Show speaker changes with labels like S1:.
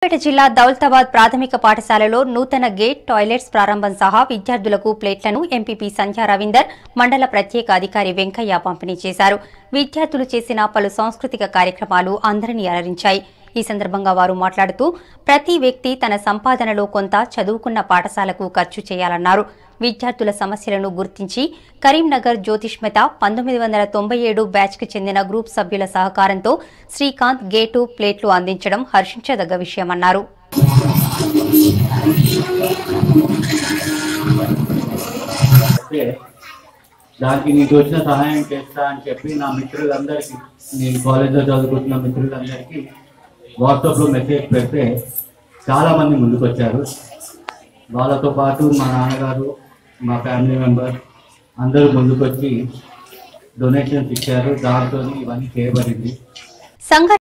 S1: పేట జిల్లా దౌలతాబాద్ ప్రాథమిక పాఠశాలలో నూతన గేట్ టాయిలెట్స్ ప్రారంభం సహా విద్యార్థులకు ప్లేట్లను ఎంపీపీ సంధ్యా రవీందర్ మండల ప్రత్యేక అధికారి వెంకయ్య పంపిణీ చేశారు విద్యార్థులు చేసిన పలు సాంస్కృతిక కార్యక్రమాలు అందరినీ అలరించాయి ఈ సందర్భంగా వారు మాట్లాడుతూ ప్రతి వ్యక్తి తన సంపాదనలో కొంత చదువుకున్న పాఠశాలకు ఖర్చు చేయాలన్నారు విద్యార్థుల సమస్యలను గుర్తించి కరీంనగర్ జ్యోతిష్మత పంతొమ్మిది వందల తొంభై ఏడు బ్యాచ్కు చెందిన గ్రూప్ సభ్యుల సహకారంతో శ్రీకాంత్ గేటు ప్లేట్లు అందించడం హర్షించదగ్గ విషయమన్నారు
S2: అయితే దానికి నీకు వచ్చిన సహాయం చేస్తా అని చెప్పి నా మిత్రులందరికీ నేను కాలేజ్లో చదువుకుంటున్న మిత్రులందరికీ వాట్సాప్లో మెసేజ్ పెడితే చాలా మంది ముందుకు వచ్చారు వాళ్ళతో పాటు మా నాన్నగారు మా ఫ్యామిలీ మెంబర్ అందరూ ముందుకొచ్చి డొనేషన్స్ ఇచ్చారు దాంతో ఇవన్నీ చేయబడింది
S1: సంఘ